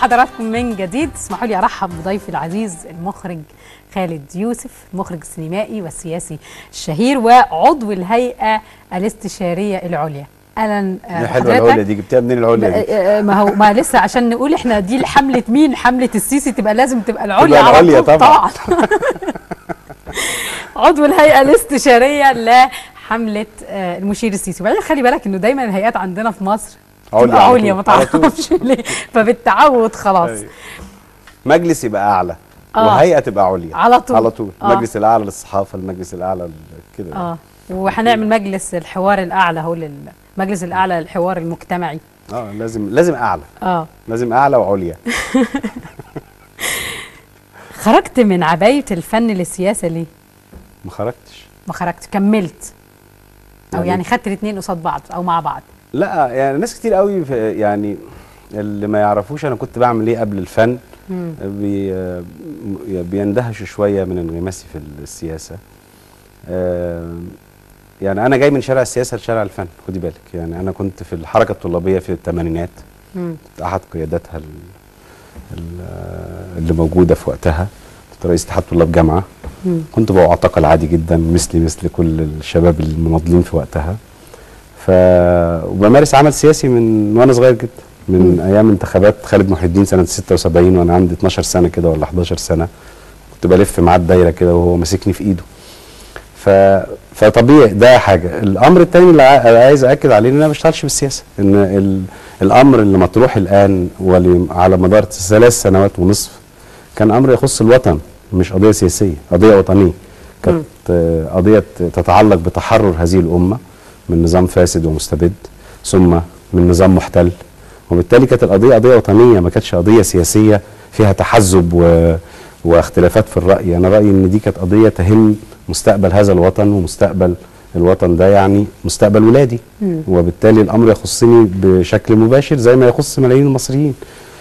بحضراتكم من جديد اسمحوا لي ارحب بضيفي العزيز المخرج خالد يوسف المخرج السينمائي والسياسي الشهير وعضو الهيئه الاستشاريه العليا اهلا يا حلوه العليا دي جبتها منين العليا دي؟ ما هو ما لسه عشان نقول احنا دي حمله مين حمله السيسي تبقى لازم تبقى العليا تبقى على العليا طول طبعاً. عضو الهيئه الاستشاريه لحمله آه، المشير السيسي وبعدين خلي بالك انه دايما الهيئات عندنا في مصر عليا تبقى على عليا ما طول، على طول. تعرفش ليه فبالتعود خلاص أيوة. مجلس يبقى اعلى آه. وهيئه تبقى عليا على طول. على طول آه. المجلس الاعلى للصحافه المجلس الاعلى ل- كده اه وهنعمل مجلس الحوار الاعلى هو المجلس الاعلى للحوار المجتمعي اه لازم لازم اعلى اه لازم اعلى وعليا خرجت من عبايه الفن للسياسه ليه ما خرجتش ما خرجت كملت او يعني- يعني خدت الاثنين قصاد بعض او مع بعض لا يعني ناس كتير قوي في- يعني اللي ما يعرفوش انا كنت بعمل ايه قبل الفن مم. بي بيندهشوا شويه من انغماسي في السياسه آه، يعني انا جاي من شارع السياسه لشارع الفن خدي بالك يعني انا كنت في الحركه الطلابيه في الثمانينات مم. احد قياداتها ال- ال- اللي موجوده في وقتها كنت رئيس اتحاد طلاب جامعه مم. كنت بعتقل عادي جدا مثلي مثل كل الشباب المناضلين في وقتها ف وبمارس عمل سياسي من وانا صغير جدا من مم. ايام انتخابات خالد محي الدين سنه 76 وانا عندي 12 سنه كده ولا 11 سنه كنت بلف معاه الدايره كده وهو ماسكني في ايده ف... فطبيعي ده حاجه الامر الثاني اللي ع- عايز اكد عليه ان انا ما بشتغلش بالسياسه ان ال... الامر اللي مطروح الان ولي... على مدار ثلاث سنوات ونصف كان امر يخص الوطن مش قضيه سياسيه قضيه وطنيه كانت آه، قضيه تتعلق بتحرر هذه الامه من نظام فاسد ومستبد ثم من نظام محتل وبالتالي كانت القضيه قضيه وطنيه ما كانتش قضيه سياسيه فيها تحزب و... واختلافات في الراي انا رايي ان دي كانت قضيه تهم مستقبل هذا الوطن ومستقبل الوطن ده يعني مستقبل ولادي مم. وبالتالي الامر يخصني بشكل مباشر زي ما يخص ملايين المصريين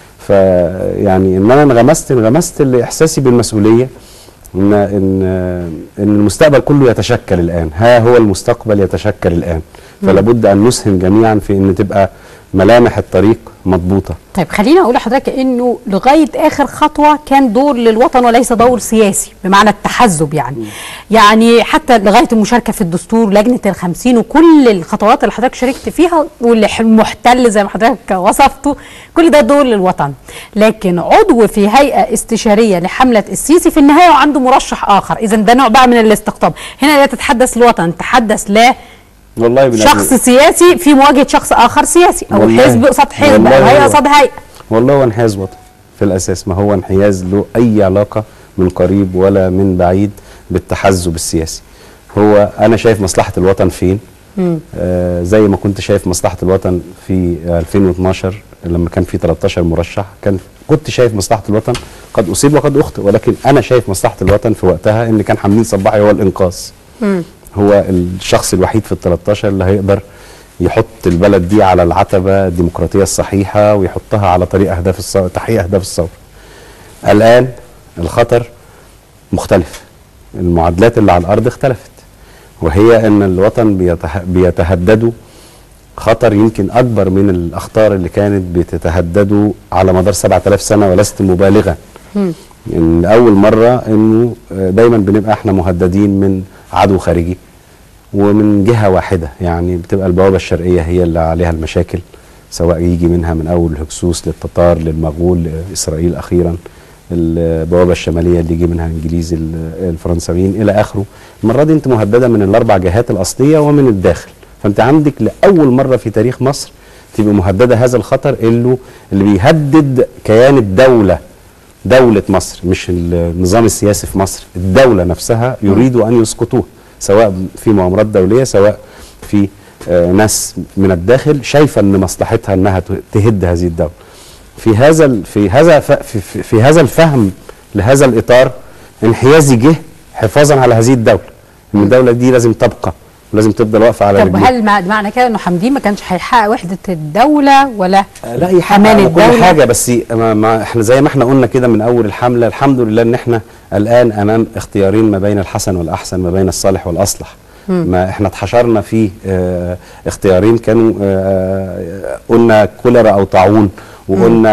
فيعني ان انا انغمست انغمست لاحساسي بالمسؤوليه ان ان ان المستقبل كله يتشكل الان ها هو المستقبل يتشكل الان فلا بد ان نسهم جميعا في ان تبقى ملامح الطريق مضبوطه طيب خليني اقول لحضرتك انه لغايه اخر خطوه كان دور للوطن وليس دور سياسي بمعنى التحزب يعني يعني حتى لغايه المشاركه في الدستور لجنه الخمسين وكل الخطوات اللي حضرتك شاركت فيها والمحتل زي ما حضرتك وصفته كل ده دور للوطن لكن عضو في هيئه استشاريه لحمله السيسي في النهايه وعنده مرشح اخر اذا ده نوع بقى من الاستقطاب هنا لا تتحدث الوطن تحدث لا والله بنقول- شخص سياسي في مواجهه شخص اخر سياسي او والله- حزب قصاد حزب والله او هيئه هو- قصاد هيئه والله هو انحياز وطني في الاساس ما هو انحياز له اي علاقه من قريب ولا من بعيد بالتحزب السياسي هو انا شايف مصلحه الوطن فين مم. آه زي ما كنت شايف مصلحه الوطن في 2012 لما كان في 13 مرشح كان كنت شايف مصلحه الوطن قد اصيب وقد اخطئ ولكن انا شايف مصلحه الوطن في وقتها ان كان حمدين صباحي هو الانقاذ مم. هو الشخص الوحيد في ال 13 اللي هيقدر يحط البلد دي على العتبة الديمقراطية الصحيحة ويحطها على طريق أهداف الثورة تحقيق أهداف الثورة الآن الخطر مختلف المعادلات اللي على الأرض اختلفت وهي أن الوطن بيته... بيتهدده خطر يمكن أكبر من الأخطار اللي كانت بتتهدده على مدار 7000 سنة ولست مبالغا مم. ان اول مره انه آه، دايما بنبقى احنا مهددين من عدو خارجي ومن جهه واحده يعني بتبقى البوابه الشرقيه هي اللي عليها المشاكل سواء يجي منها من اول الهكسوس للتتار للمغول لاسرائيل اخيرا البوابه الشماليه اللي يجي منها الانجليز ال- الفرنساويين الى اخره المره دي انت مهدده من الاربع جهات الاصليه ومن الداخل فانت عندك لاول مره في تاريخ مصر تبقى مهدده هذا الخطر اللي اللي بيهدد كيان الدوله دولة مصر مش النظام السياسي في مصر الدولة نفسها يريدوا أن يسقطوه سواء في مؤامرات دولية سواء في آه، ناس من الداخل شايفة أن مصلحتها أنها ت- تهد هذه الدولة في هذا ال- في هذا ف- في, في, في هذا الفهم لهذا الإطار انحيازي جه حفاظا على هذه الدولة ان الدولة دي لازم تبقى ولازم تفضل واقفة على طب رجليها هل مع- معنى كده انه حمدين ما كانش هيحقق وحده الدوله ولا لا يحقق أمان على كل الدولة؟ حاجه بس ما ما احنا زي ما احنا قلنا كده من اول الحمله الحمد لله ان احنا الان امام اختيارين ما بين الحسن والاحسن ما بين الصالح والاصلح ما احنا اتحشرنا في اه اختيارين كانوا اه قلنا كوليرا او طاعون وقلنا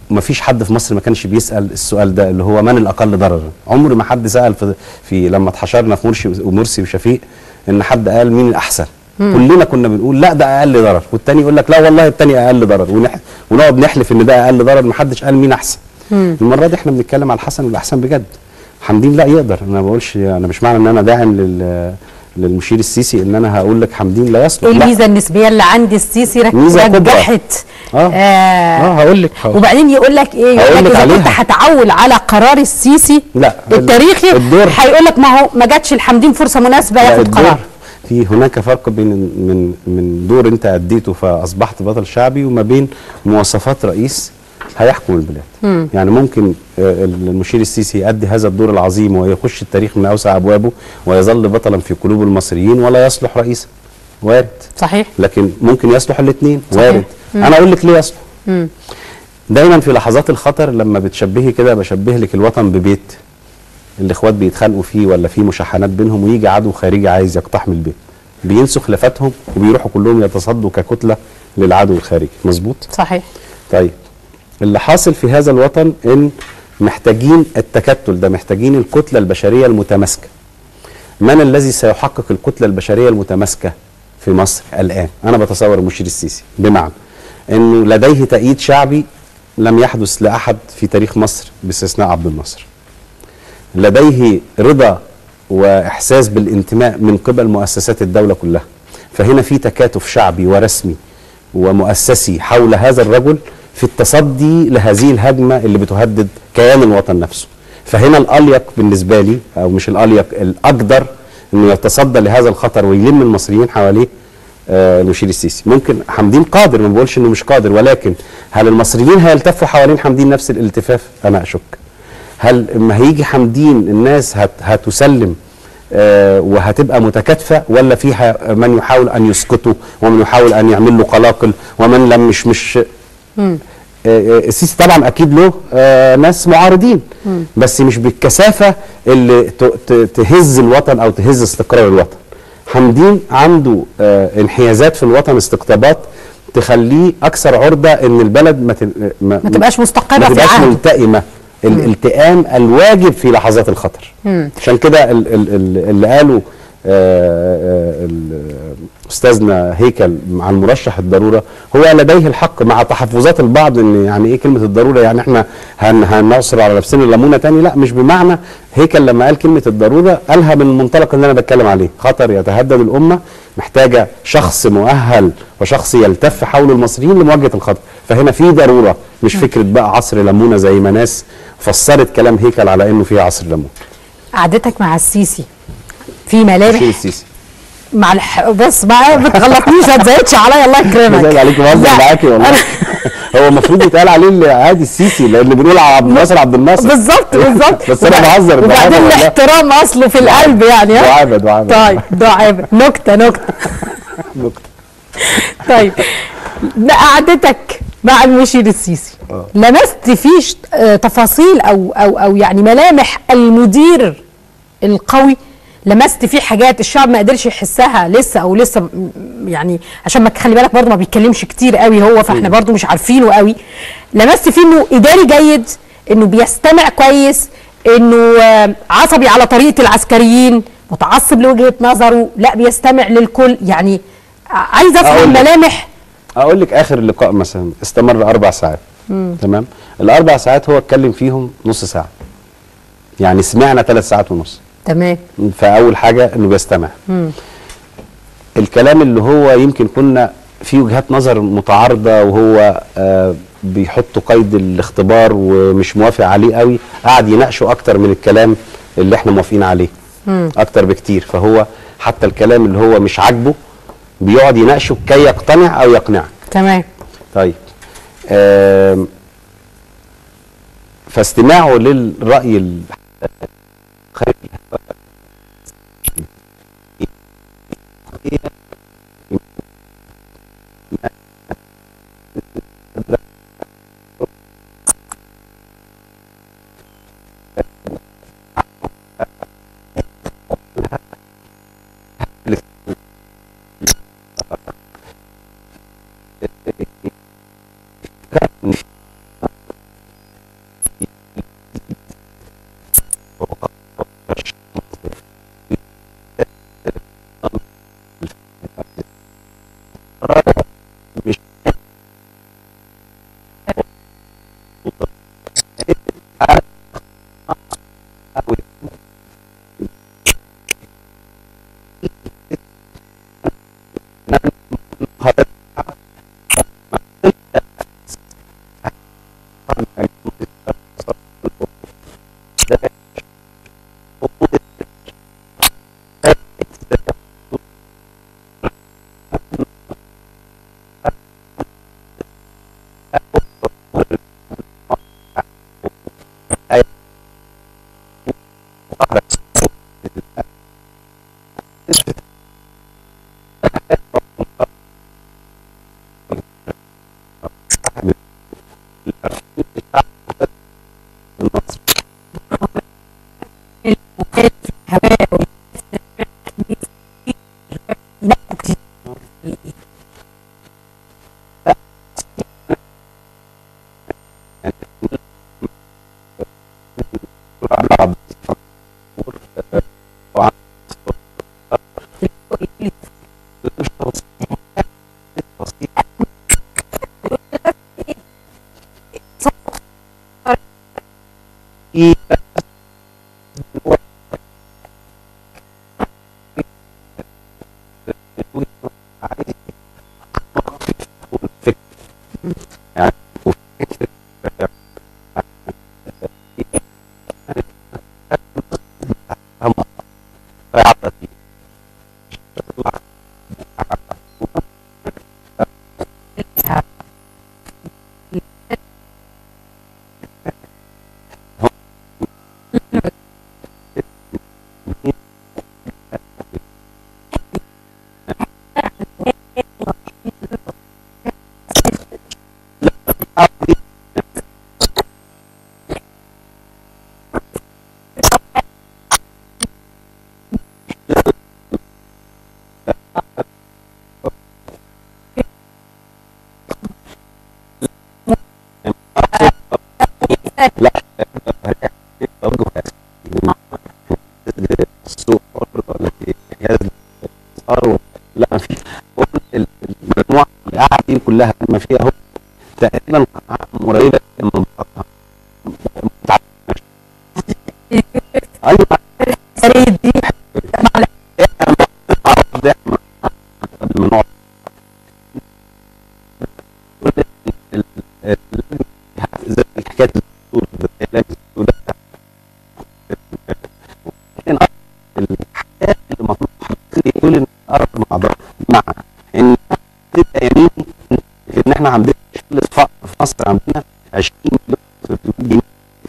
ومفيش حد في مصر ما كانش بيسال السؤال ده اللي هو من الاقل ضررا عمر ما حد سال في, في لما اتحشرنا في مرسي ومرسي وشفيق ان حد قال مين الاحسن كلنا كنا بنقول لا ده اقل ضرر والتاني يقول لك لا والله التاني اقل ضرر ونح... ونقعد نحلف ان ده اقل ضرر ما حدش قال مين احسن المره دي احنا بنتكلم على الحسن والاحسن بجد حمدين لا يقدر انا ما بقولش انا مش معنى ان انا داعم لل للمشير السيسي ان انا هقول لك حمدين لا يصلح ايه لا. الميزه النسبيه اللي عند السيسي رك- ميزة كبرى. رجحت اه اه هقول لك هقول. وبعدين يقول لك ايه يقول هقول لك لك اذا كنت عليها. هتعول على قرار السيسي لا التاريخي الدور هيقول لك ما هو ما جاتش الحمدين فرصه مناسبه لا، ياخد الدور قرار في هناك فرق بين من من دور انت اديته فاصبحت بطل شعبي وما بين مواصفات رئيس هيحكم البلاد يعني ممكن آه، المشير السيسي يؤدي هذا الدور العظيم ويخش التاريخ من اوسع ابوابه ويظل بطلا في قلوب المصريين ولا يصلح رئيسا وارد صحيح لكن ممكن يصلح الاثنين صحيح. وارد انا اقول لك ليه يصلح دايما في لحظات الخطر لما بتشبهي كده بشبه لك الوطن ببيت الاخوات بيتخانقوا فيه ولا في مشاحنات بينهم ويجي عدو خارجي عايز يقتحم البيت بينسوا خلافاتهم وبيروحوا كلهم يتصدوا ككتله للعدو الخارجي مظبوط صحيح طيب اللي حاصل في هذا الوطن ان محتاجين التكتل ده محتاجين الكتله البشريه المتماسكه من الذي سيحقق الكتله البشريه المتماسكه في مصر الان انا بتصور المشير السيسي بمعنى انه لديه تأييد شعبي لم يحدث لاحد في تاريخ مصر باستثناء عبد الناصر لديه رضا واحساس بالانتماء من قبل مؤسسات الدوله كلها فهنا في تكاتف شعبي ورسمي ومؤسسي حول هذا الرجل في التصدي لهذه الهجمه اللي بتهدد كيان الوطن نفسه فهنا الاليق بالنسبه لي او مش الاليق الاقدر انه يتصدى لهذا الخطر ويلم المصريين حواليه آه، المشير السيسي ممكن حمدين قادر ما بقولش انه مش قادر ولكن هل المصريين هيلتفوا حوالين حمدين نفس الالتفاف انا اشك هل لما هيجي حمدين الناس هت هتسلم آه وهتبقى متكاتفه ولا فيها من يحاول ان يسقطه ومن يحاول ان يعمل له قلاقل ومن لم مش مش آه، آه، السيسي طبعا اكيد له آه ناس معارضين بس مش بالكثافه اللي ت- ت- تهز الوطن او تهز استقرار الوطن حمدين عنده آه انحيازات في الوطن استقطابات تخليه اكثر عرضه ان البلد ما, ت- ما تبقاش مستقره ما في تبقاش عهده ملتئمه الالتئام الواجب في لحظات الخطر عشان كده ال- ال- ال- اللي قاله آه، آه، ال- استاذنا هيكل مع المرشح الضروره هو لديه الحق مع تحفظات البعض ان يعني ايه كلمه الضروره يعني احنا هن هنعصر على نفسنا ليمونه تاني لا مش بمعنى هيكل لما قال كلمه الضروره قالها من المنطلق اللي انا بتكلم عليه خطر يتهدد الامه محتاجه شخص مؤهل وشخص يلتف حول المصريين لمواجهه الخطر فهنا في ضروره مش فكره بقى عصر ليمونه زي ما ناس فسرت كلام هيكل على انه فيه عصر ليمون قعدتك مع السيسي في شيل ملامح السيسي مع الح... بس ما ما تغلطنيش ما تزايدش عليا الله يكرمك زي عليك بهزر لا، معاكي والله أنا- هو المفروض يتقال عليه اللي عادي السيسي لان بنقول على عبد الناصر عبد الناصر بالظبط بالظبط بس انا بهزر وبعدين دعابة والله. الاحترام اصله في القلب يعني ها؟ دعابة دعابة طيب دعابة نكتة نكتة نكتة. طيب لا قعدتك مع المشير السيسي آه. لمست فيه ش- آه، تفاصيل او او او يعني ملامح المدير القوي لمست فيه حاجات الشعب ما قدرش يحسها لسه او لسه م- يعني عشان ما خلي بالك برضه ما بيتكلمش كتير قوي هو فاحنا برضه مش عارفينه قوي لمست فيه انه اداري جيد انه بيستمع كويس انه آه، عصبي على طريقه العسكريين متعصب لوجهه نظره لا بيستمع للكل يعني ع- عايز افهم أقول لك. ملامح اقول لك اخر اللقاء مثلا استمر اربع ساعات تمام الاربع ساعات هو اتكلم فيهم نص ساعه يعني سمعنا ثلاث ساعات ونص تمام فاول حاجه انه بيستمع الكلام اللي هو يمكن كنا في وجهات نظر متعارضه وهو آه بيحط قيد الاختبار ومش موافق عليه قوي قعد يناقشه اكتر من الكلام اللي احنا موافقين عليه اكتر بكتير فهو حتى الكلام اللي هو مش عاجبه بيقعد يناقشه كي يقتنع او يقنعك تمام طيب آم، فاستماعه للرأي ال- الخارجي السوق ولا في جهاز الاستثمار لا ما في المجموعه اللي قاعدين كلها ما فيها هو تقريبا قريبه من بعضها ايوه ريت دي قبل ما نقعد ال- ال- ال- زي حكايه الدكتور ده الدكتور ده لكن الحياه اللي مطروحه يقول ان نقرب مع بعض مع ان تبقى يمين ان احنا عندنا شغل في في مصر عندنا 20 مليون جنيه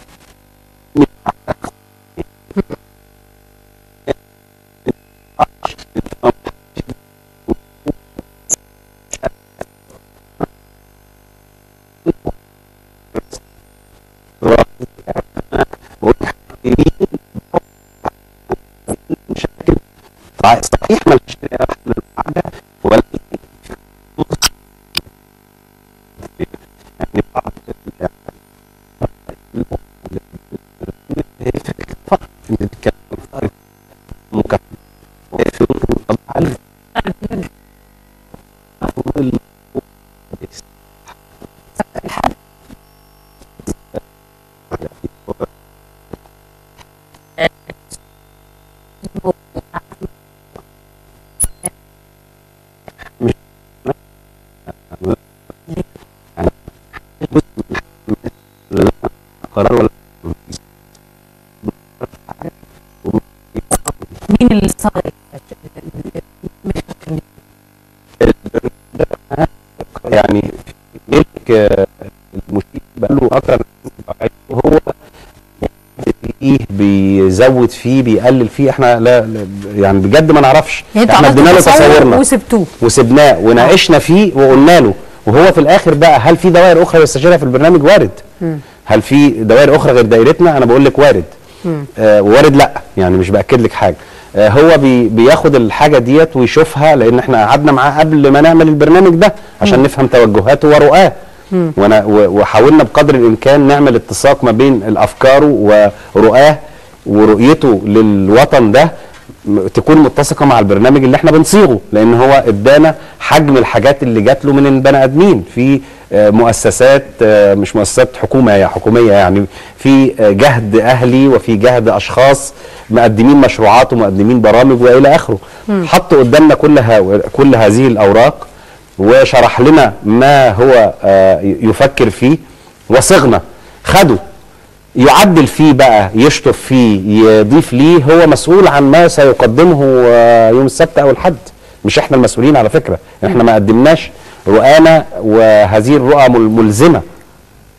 مشاكل صحيح ما القاعده ولكن يعني بعض هي فكره فقط ان بتتكلم فرق مكافاه في طبعا قرار ولا مين اللي صار يعني ملك آه، المشير بقاله اكتر من أسبوعين وهو فيه بيزود فيه بيقلل فيه احنا لا لا- يعني بجد ما نعرفش يعني انتوا احنا عملتوا ادينا له تصور تصورنا وسبتوه وسبناه وناقشنا فيه وقلنا له وهو في الاخر بقى هل في دوائر اخرى يستشيرها في البرنامج وارد هل في دوائر اخرى غير دايرتنا انا بقول لك وارد آه وارد لا يعني مش باكد لك حاجه آه هو بي بياخد الحاجه ديت ويشوفها لان احنا قعدنا معاه قبل ما نعمل البرنامج ده عشان نفهم توجهاته ورؤاه وانا و- وحاولنا بقدر الامكان نعمل اتساق ما بين الافكار ورؤاه ورؤيته للوطن ده م- تكون متسقه مع البرنامج اللي احنا بنصيغه لان هو ادانا حجم الحاجات اللي جات له من البني ادمين في آه، مؤسسات آه، مش مؤسسات حكومه هي حكوميه يعني في آه، جهد اهلي وفي جهد اشخاص مقدمين مشروعات ومقدمين برامج والى اخره حط قدامنا كل ها كل هذه الاوراق وشرح لنا ما هو آه، يفكر فيه وصغنا خده يعدل فيه بقى يشطف فيه يضيف ليه هو مسؤول عن ما سيقدمه آه، يوم السبت او الحد مش احنا المسؤولين على فكره احنا ما قدمناش رؤانا وهذه الرؤى مل- ملزمه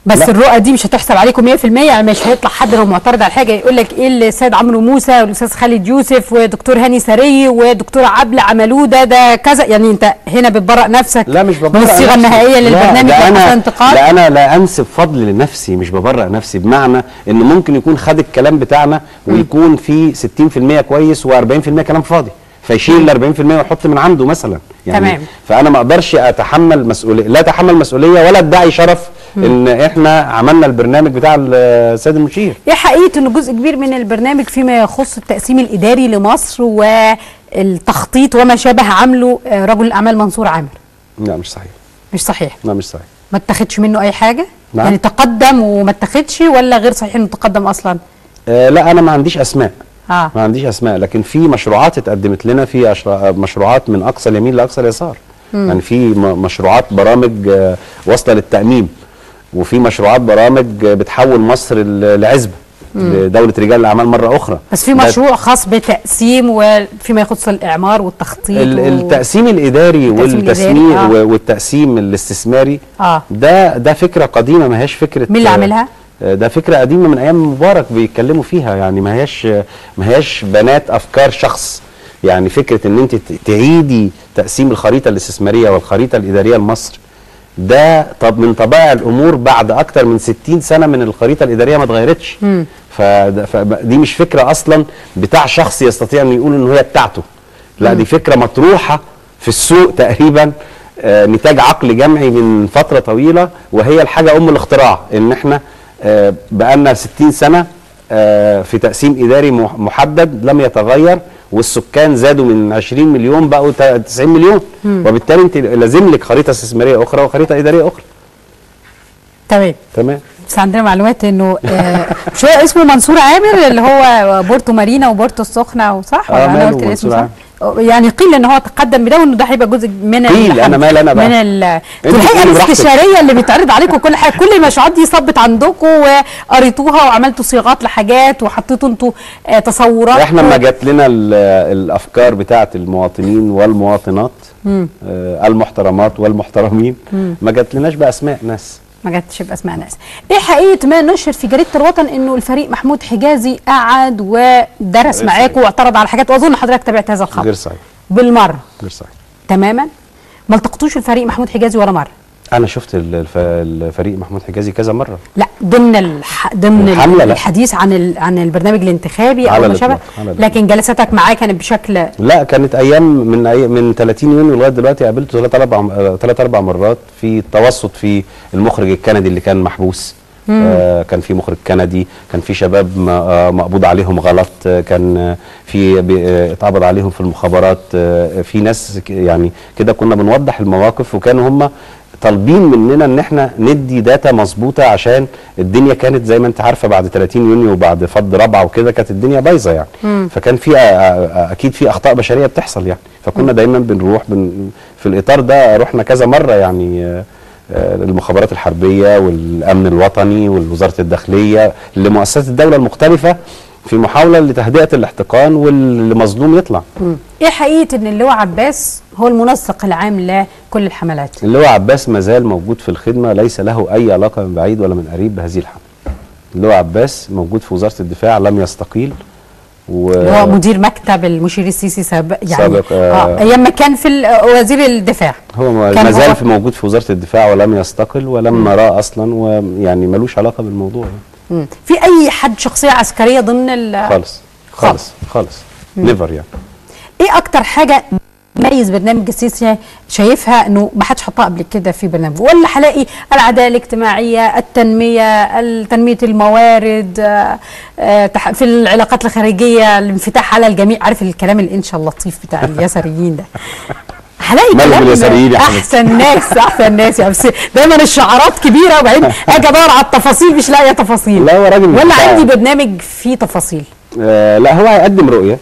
بس لا. الرؤى دي مش هتحسب عليكم 100% يعني مش هيطلع حد لو معترض على حاجه يقول لك ايه اللي السيد عمرو موسى والاستاذ خالد يوسف ودكتور هاني سري ودكتور عبله عملوه ده ده كذا يعني انت هنا بتبرأ نفسك لا مش ببرأ من الصيغه نفسي. النهائيه لا، للبرنامج ده ده انا حسن انتقاد لا انا لا انسب فضل لنفسي مش ببرأ نفسي بمعنى ان ممكن يكون خد الكلام بتاعنا ويكون في 60% كويس و40% كلام فاضي فيشيل ال 40% ويحط من عنده مثلا يعني تمام. فانا ما اقدرش اتحمل مسؤوليه لا اتحمل مسؤوليه ولا ادعي شرف ان احنا عملنا البرنامج بتاع السيد المشير ايه حقيقه ان جزء كبير من البرنامج فيما يخص التقسيم الاداري لمصر والتخطيط وما شابه عمله آه، رجل الاعمال منصور عامر لا مش صحيح مش صحيح لا مش صحيح ما اتخذش منه اي حاجه نعم. يعني تقدم وما اتخذش ولا غير صحيح انه تقدم اصلا آه لا انا ما عنديش اسماء اه ما عنديش اسماء لكن في مشروعات اتقدمت لنا في أشرا- مشروعات من اقصى اليمين لاقصى اليسار يعني في م- مشروعات برامج آه، واصله للتاميم وفي مشروعات برامج آه، بتحول مصر ل- لعزبه لدوله رجال الاعمال مره اخرى بس في ده مشروع خاص بتقسيم وفيما يخص الاعمار والتخطيط ال- و- التقسيم الاداري التقسيم والتسمير الإداري، آه. و- والتقسيم الاستثماري اه ده ده فكره قديمه ما هياش فكره مين اللي آه، عاملها؟ آه، ده فكره قديمه من ايام مبارك بيتكلموا فيها يعني ما هياش ما هياش بنات افكار شخص يعني فكره ان انت ت- تعيدي تقسيم الخريطه الاستثماريه والخريطه الاداريه لمصر ده طب من طبائع الامور بعد اكتر من 60 سنه من الخريطه الاداريه ما اتغيرتش فده- فدي مش فكره اصلا بتاع شخص يستطيع انه يقول ان هي بتاعته لا دي فكره مطروحه في السوق تقريبا آه، نتاج عقل جمعي من فتره طويله وهي الحاجه ام الاختراع ان احنا آه، بقالنا 60 سنه آه، في تقسيم اداري مح- محدد لم يتغير والسكان زادوا من 20 مليون بقوا تا- 90 مليون وبالتالي انت لازم لك خريطه استثماريه اخرى وخريطه اداريه اخرى تمام تمام بس عندنا معلومات انه آه شو اسمه منصور عامر اللي هو بورتو مارينا وبورتو السخنه صح ولا آه، انا ماله قلت الاسم منصور صح؟ عامر. يعني قيل ان هو تقدم بده وانه ده هيبقى جزء من قيل، ال- أنا مال أنا بقى. من ال أنت الحقيقه قولي براحتك. الاستشاريه اللي بيتعرض عليكم كل حاجه كل المشروعات دي صبت عندكم وقريتوها وعملتوا صياغات لحاجات وحطيتوا انتوا آه تصورات احنا لما جات لنا ال- الافكار بتاعه المواطنين والمواطنات آه المحترمات والمحترمين ما جات لناش باسماء ناس ما جاتش باسماء ناس ايه حقيقه ما نشر في جريده الوطن انه الفريق محمود حجازي قعد ودرس غير معاكم صحيح. واعترض على حاجات واظن حضرتك تابعت هذا الخبر غير صحيح بالمره غير صحيح تماما ما التقطوش الفريق محمود حجازي ولا مره انا شفت ال- الف- الفريق محمود حجازي كذا مره لا ضمن الح... ضمن الحملة لا. الحديث عن ال... عن البرنامج الانتخابي او على ما شابه الإطلاق، على الإطلاق. لكن جلساتك معاه كانت بشكل لا كانت ايام من أي من 30 يونيو لغايه دلوقتي قابلته ثلاث اربع ثلاث اربع مرات في التوسط في المخرج الكندي اللي كان محبوس آه كان في مخرج كندي كان في شباب م- آه مقبوض عليهم غلط آه كان آه في بي- آه اتقبض عليهم في المخابرات آه في ناس ك- يعني كده كنا بنوضح المواقف وكانوا هم طالبين مننا ان احنا ندي داتا مظبوطه عشان الدنيا كانت زي ما انت عارفه بعد 30 يونيو وبعد فض رابعه وكده كانت الدنيا بايظه يعني فكان في آه، آه، اكيد في اخطاء بشريه بتحصل يعني فكنا دايما بنروح بن في الاطار ده رحنا كذا مره يعني آه، آه، المخابرات الحربيه والامن الوطني ووزاره الداخليه لمؤسسات الدوله المختلفه في محاوله لتهدئه الاحتقان واللي مظلوم يطلع ايه حقيقه ان اللواء عباس هو المنسق العام لكل الحملات اللواء عباس ما زال موجود في الخدمه ليس له اي علاقه من بعيد ولا من قريب بهذه الحمله اللواء عباس موجود في وزاره الدفاع لم يستقيل و... اللي هو مدير مكتب المشير السيسي سابق يعني سابق، آه. اه ايام ما كان في ال- آه، وزير الدفاع هو ما كان ما هو- زال في موجود في وزاره الدفاع ولم يستقل ولم نراه اصلا ويعني ملوش علاقه بالموضوع يعني. مم. في اي حد شخصيه عسكريه ضمن ال خالص خالص خالص نيفر يعني ايه اكتر حاجه ميز برنامج السيسي شايفها انه ما حدش حطها قبل كده في برنامج ولا هلاقي العداله الاجتماعيه التنميه ال- تنميه الموارد آه، آه، تح- في العلاقات الخارجيه الانفتاح على الجميع عارف الكلام الانشا اللطيف بتاع اليساريين ده هلاقي مالهم كلام اليساريين يا حبيبتي؟ احسن ناس احسن ناس يا بس دايما الشعارات كبيره وبعدين اجي ادور على التفاصيل مش لاقيه تفاصيل لا هو راجل ولا بتاع- عندي برنامج فيه تفاصيل آه لا هو هيقدم رؤيه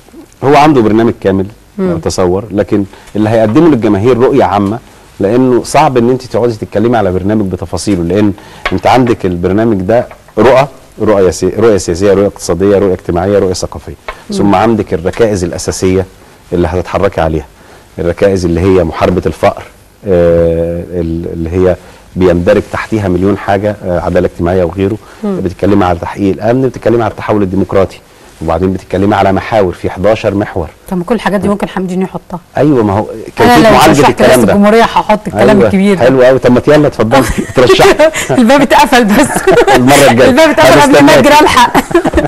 هو عنده برنامج كامل آه، تصور لكن اللي هيقدمه للجماهير رؤيه عامه لانه صعب ان انت تقعدي تتكلمي على برنامج بتفاصيله لان انت عندك البرنامج ده رؤى رؤيه سي... رؤيه سياسيه رؤيه اقتصاديه رؤيه اجتماعيه رؤيه ثقافيه ثم عندك الركائز الاساسيه اللي هتتحركي عليها الركائز اللي هي محاربه الفقر آه ال- اللي هي بيندرج تحتيها مليون حاجه آه، عداله اجتماعيه وغيره بتتكلمي على تحقيق الامن بتتكلمي على التحول الديمقراطي وبعدين بتتكلمي على محاور في 11 محور طب ما كل الحاجات دي ممكن حمدين يحطها ايوه ما هو انا كيفيه لو معالجه رشحت رئيس الكلام ده الجمهوريه هحط الكلام أيوة، الكبير ده حلو قوي طب ما يلا اتفضلي ترشحي الباب اتقفل بس المرة الجاية. الباب اتقفل قبل ما هنستناكي. اجري الحق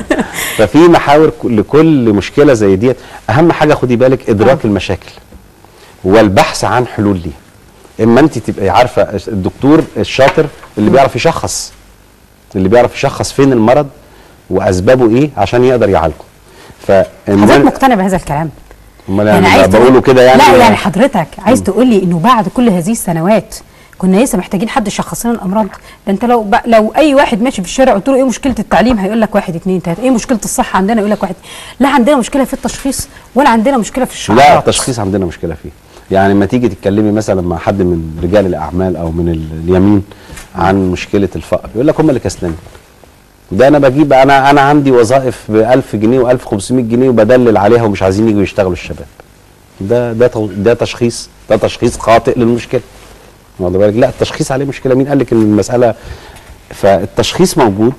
ففي محاور ك- لكل مشكله زي ديت اهم حاجه خدي بالك ادراك المشاكل والبحث عن حلول ليها اما انت تبقي عارفه الدكتور الشاطر اللي بيعرف يشخص اللي بيعرف يشخص فين المرض واسبابه ايه عشان يقدر يعالجه ف حضرتك مقتنع بهذا الكلام امال يعني انا عايز بقوله تقول- كده يعني لا يعني حضرتك عايز تقول لي انه بعد كل هذه السنوات كنا لسه محتاجين حد يشخص لنا الامراض ده انت لو بق- لو اي واحد ماشي في الشارع قلت له ايه مشكله التعليم هيقول لك واحد اتنين تلاته ايه مشكله الصحه عندنا يقول لك واحد لا عندنا مشكله في التشخيص ولا عندنا مشكله في الشعارات لا التشخيص عندنا مشكله فيه يعني لما تيجي تتكلمي مثلا مع حد من رجال الاعمال او من ال- اليمين عن مشكله الفقر يقول لك هم اللي كسلانين ده انا بجيب انا انا عندي وظائف ب 1000 جنيه و1500 جنيه وبدلل عليها ومش عايزين يجوا يشتغلوا الشباب ده ده تو- ده تشخيص ده تشخيص خاطئ للمشكله واخد بالك لا التشخيص عليه مشكله مين قال لك ان المساله فالتشخيص موجود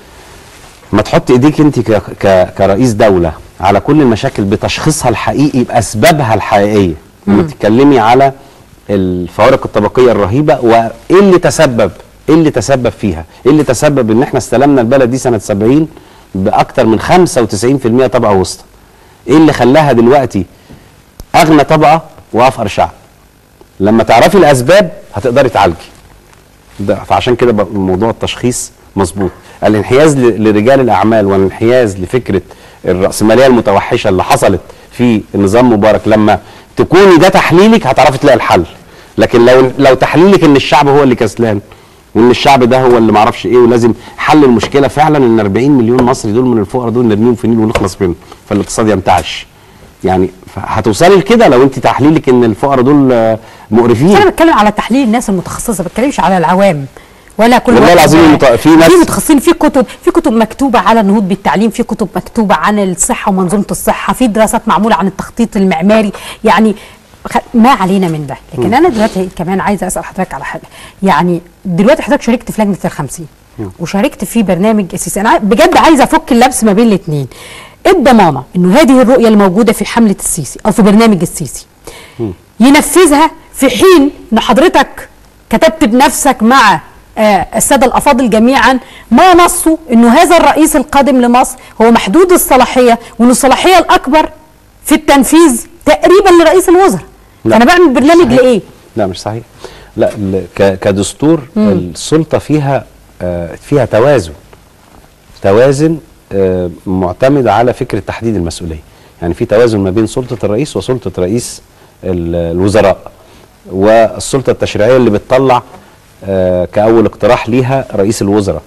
ما تحط ايديك انت ك... ك... كرئيس دوله على كل المشاكل بتشخيصها الحقيقي باسبابها الحقيقيه لما تتكلمي على الفوارق الطبقيه الرهيبه وايه اللي تسبب ايه اللي تسبب فيها ايه اللي تسبب ان احنا استلمنا البلد دي سنه 70 باكتر من 95% طبقه وسطى ايه اللي خلاها دلوقتي اغنى طبقه وافقر شعب لما تعرفي الاسباب هتقدري تعالجي ده فعشان كده بقى موضوع التشخيص مظبوط الانحياز ل- لرجال الاعمال والانحياز لفكره الراسماليه المتوحشه اللي حصلت في نظام مبارك لما تكوني ده تحليلك هتعرفي تلاقي الحل لكن لو لو تحليلك ان الشعب هو اللي كسلان وان الشعب ده هو اللي معرفش ايه ولازم حل المشكله فعلا ان 40 مليون مصري دول من الفقراء دول نرميهم في النيل ونخلص منهم فالاقتصاد ينتعش يعني هتوصلي لكده لو انت تحليلك ان الفقراء دول آه، مقرفين بس انا بتكلم على تحليل الناس المتخصصه ما بتكلمش على العوام ولا كل والله واحد العظيم بقى- المت- في ناس- في متخصصين في كتب في كتب مكتوبه على النهوض بالتعليم في كتب مكتوبه عن الصحه ومنظومه الصحه في دراسات معموله عن التخطيط المعماري يعني خ- ما علينا من ده لكن انا دلوقتي كمان عايزه اسال حضرتك على حاجه يعني دلوقتي حضرتك شاركت في لجنه الخمسين وشاركت في برنامج السيسي انا عاي- بجد عايزه افك اللبس ما بين الاثنين الضمانه انه هذه الرؤيه اللي موجوده في حمله السيسي او في برنامج السيسي ينفذها في حين ان حضرتك كتبت بنفسك مع آه، الساده الافاضل جميعا ما نصوا انه هذا الرئيس القادم لمصر هو محدود الصلاحيه وانه الصلاحيه الاكبر في التنفيذ تقريبا لرئيس الوزراء لا. انا بعمل برنامج صحيح. لايه؟ لا مش صحيح لا ال- ك- كدستور السلطه فيها آه، فيها توازن توازن آه، معتمد على فكره تحديد المسؤوليه يعني في توازن ما بين سلطه الرئيس وسلطه رئيس ال- الوزراء والسلطه التشريعيه اللي بتطلع آه، كاول اقتراح ليها رئيس الوزراء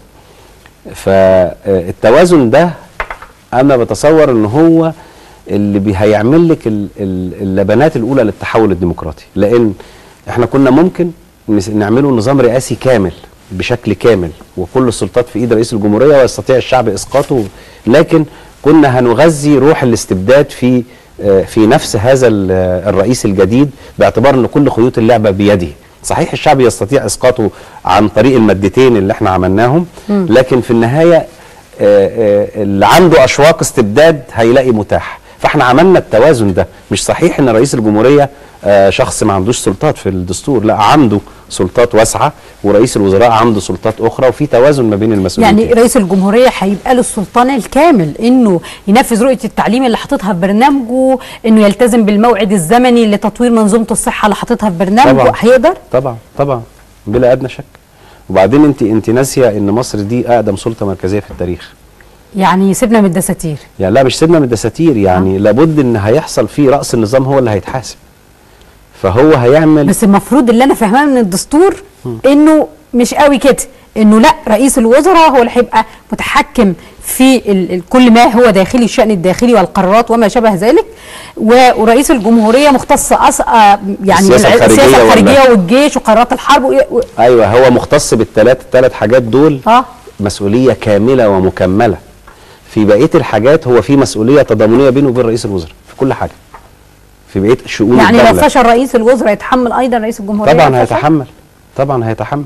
فالتوازن ده انا بتصور ان هو اللي بي- هيعمل لك ال- ال- اللبنات الاولى للتحول الديمقراطي لان احنا كنا ممكن نس- نعمله نظام رئاسي كامل بشكل كامل وكل السلطات في ايد رئيس الجمهوريه ويستطيع الشعب اسقاطه لكن كنا هنغذي روح الاستبداد في آه، في نفس هذا ال- الرئيس الجديد باعتبار ان كل خيوط اللعبه بيده صحيح الشعب يستطيع اسقاطه عن طريق المادتين اللي احنا عملناهم لكن في النهايه آه، آه، اللي عنده اشواق استبداد هيلاقي متاح فاحنا عملنا التوازن ده مش صحيح ان رئيس الجمهوريه آه، شخص ما عندوش سلطات في الدستور لا عنده سلطات واسعه ورئيس الوزراء عنده سلطات اخرى وفي توازن ما بين المسؤوليتين يعني رئيس الجمهوريه هيبقى له السلطان الكامل انه ينفذ رؤيه التعليم اللي حاططها في برنامجه انه يلتزم بالموعد الزمني لتطوير منظومه الصحه اللي حاططها في برنامجه طبعا. هيقدر طبعا طبعا بلا ادنى شك وبعدين انت انت ناسيه ان مصر دي اقدم سلطه مركزيه في التاريخ يعني سيبنا من الدساتير يعني لا مش سيبنا من الدساتير يعني آه. لابد ان هيحصل فيه راس النظام هو اللي هيتحاسب فهو هيعمل بس المفروض اللي انا فاهماه من الدستور انه مش قوي كده انه لا رئيس الوزراء هو اللي هيبقى متحكم في ال ال كل ما هو داخلي الشان الداخلي والقرارات وما شابه ذلك و- ورئيس الجمهوريه مختص أص... آه يعني السياسة الع- الخارجية السياسه ولا- الخارجيه والجيش وقرارات الحرب و... و... ايوه هو مختص بالثلاث الثلاث حاجات دول اه مسؤوليه كامله ومكمله في بقيه الحاجات هو في مسؤوليه تضامنيه بينه وبين رئيس الوزراء في كل حاجه في بقيه شؤون يعني لو الدوله فشل رئيس الوزراء يتحمل ايضا رئيس الجمهوريه طبعا الفشل؟ هيتحمل طبعا هيتحمل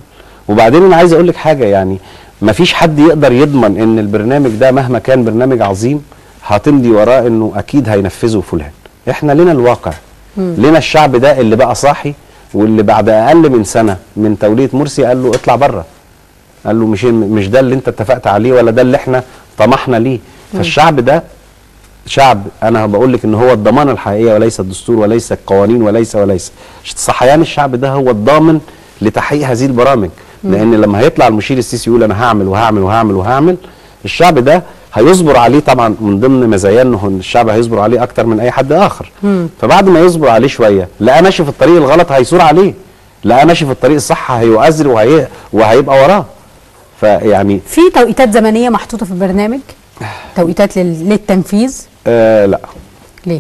وبعدين انا عايز اقول لك حاجه يعني ما فيش حد يقدر يضمن ان البرنامج ده مهما كان برنامج عظيم هتمضي وراه انه اكيد هينفذه فلان احنا لنا الواقع لنا الشعب ده اللي بقى صاحي واللي بعد اقل من سنه من توليه مرسي قال له اطلع بره قال له مش مش ده اللي انت اتفقت عليه ولا ده اللي احنا طمحنا ليه فالشعب ده شعب انا بقول لك ان هو الضمانه الحقيقيه وليس الدستور وليس القوانين وليس وليس صحيان الشعب ده هو الضامن لتحقيق هذه البرامج لان لما هيطلع المشير السيسي يقول انا هعمل وهعمل وهعمل وهعمل الشعب ده هيصبر عليه طبعا من ضمن مزاياه انه إن الشعب هيصبر عليه اكتر من اي حد اخر فبعد ما يصبر عليه شويه لقى ماشي في الطريق الغلط هيثور عليه لقى ماشي في الطريق الصح هيؤذر وهي وهيبقى وراه فيعني في توقيتات زمنيه محطوطه في البرنامج توقيتات لل- للتنفيذ آه لا ليه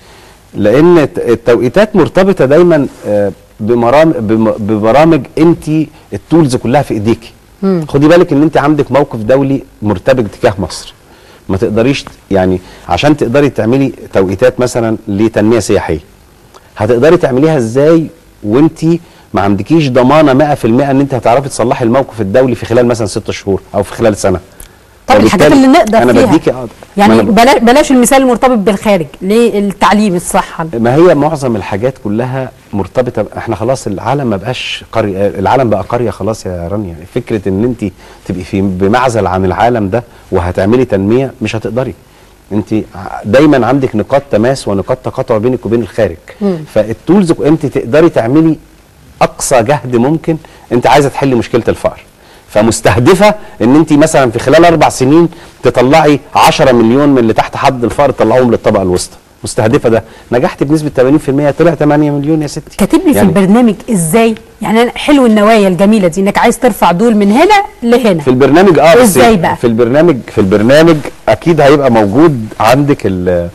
لان الت- التوقيتات مرتبطه دايما آه، بمرام- بم- ببرامج انت التولز كلها في ايديكي خدي بالك ان انت عندك موقف دولي مرتبك تجاه مصر ما تقدريش ت- يعني عشان تقدري تعملي توقيتات مثلا لتنميه سياحيه هتقدري تعمليها ازاي وانت ما عندكيش ضمانه 100% ان انت هتعرفي تصلحي الموقف الدولي في خلال مثلا ست شهور او في خلال سنه طب الحاجات فبالتالي اللي نقدر انا فيها بديكي آه، يعني ما أنا ب- بلاش بلاش المثال المرتبط بالخارج ليه التعليم الصحه ما هي معظم الحاجات كلها مرتبطه احنا خلاص العالم ما بقاش قريه العالم بقى قريه خلاص يا رانيا فكره ان انت تبقي في بمعزل عن العالم ده وهتعملي تنميه مش هتقدري انت ع- دايما عندك نقاط تماس ونقاط تقاطع بينك وبين الخارج فالتولز انت تقدري تعملي اقصى جهد ممكن انت عايزه تحلي مشكله الفقر فمستهدفه ان انت مثلا في خلال اربع سنين تطلعي 10 مليون من اللي تحت حد الفقر تطلعوهم للطبقه الوسطى مستهدفه ده نجحت بنسبه 80% طلع 8 مليون يا ستي كاتب لي في يعني البرنامج ازاي يعني أنا حلو النوايا الجميله دي انك عايز ترفع دول من هنا لهنا في البرنامج اه بس إزاي بقى؟ في البرنامج في البرنامج اكيد هيبقى موجود عندك ال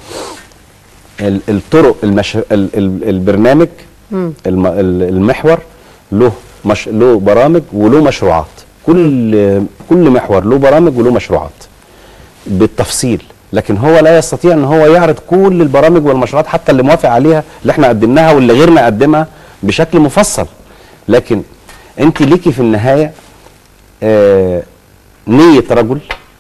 ال- الطرق المش... ال... ال... البرنامج الم... ال- المحور له مش... له برامج وله مشروعات كل كل محور له برامج وله مشروعات بالتفصيل لكن هو لا يستطيع ان هو يعرض كل البرامج والمشروعات حتى اللي موافق عليها اللي احنا قدمناها واللي غيرنا قدمها بشكل مفصل لكن انت ليكي في النهايه آه نيه رجل